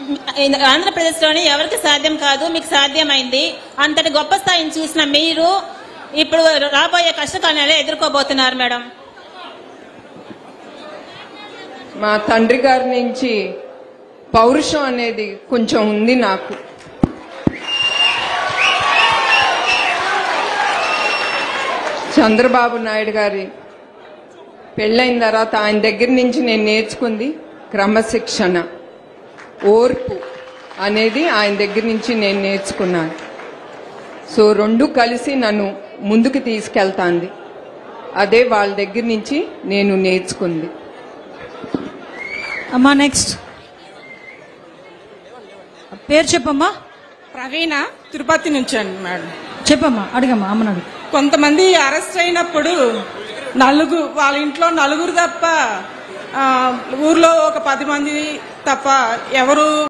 ఆంధ్రప్రదేశ్లోని ఎవరికి సాధ్యం కాదు మీకు సాధ్యమైంది అంతటి గొప్ప స్థాయిని చూసిన మీరు ఇప్పుడు రాబోయే కష్టకాలాలు ఎదుర్కోబోతున్నారు మేడం మా తండ్రి గారి నుంచి పౌరుషం అనేది కొంచెం ఉంది నాకు చంద్రబాబు నాయుడు గారి పెళ్ళైన తర్వాత ఆయన దగ్గర నుంచి నేను నేర్చుకుంది క్రమశిక్షణ ఓర్పు అనేది ఆయన దగ్గర నుంచి నేను నేర్చుకున్నాను సో రెండు కలిసి నన్ను ముందుకు తీసుకెళ్తాంది అదే వాళ్ళ దగ్గర నుంచి నేను నేర్చుకుంది అమ్మా నెక్స్ట్ పేరు చెప్పమ్మా ప్రవీణ తిరుపతి నుంచి అండి మేడం చెప్పమ్మా అడగమ్మా అమ్మని అడుగు కొంతమంది అరెస్ట్ అయినప్పుడు నలుగురు వాళ్ళ ఇంట్లో నలుగురు తప్ప ఆ, ఊర్లో ఒక పది మంది తప్ప ఎవరు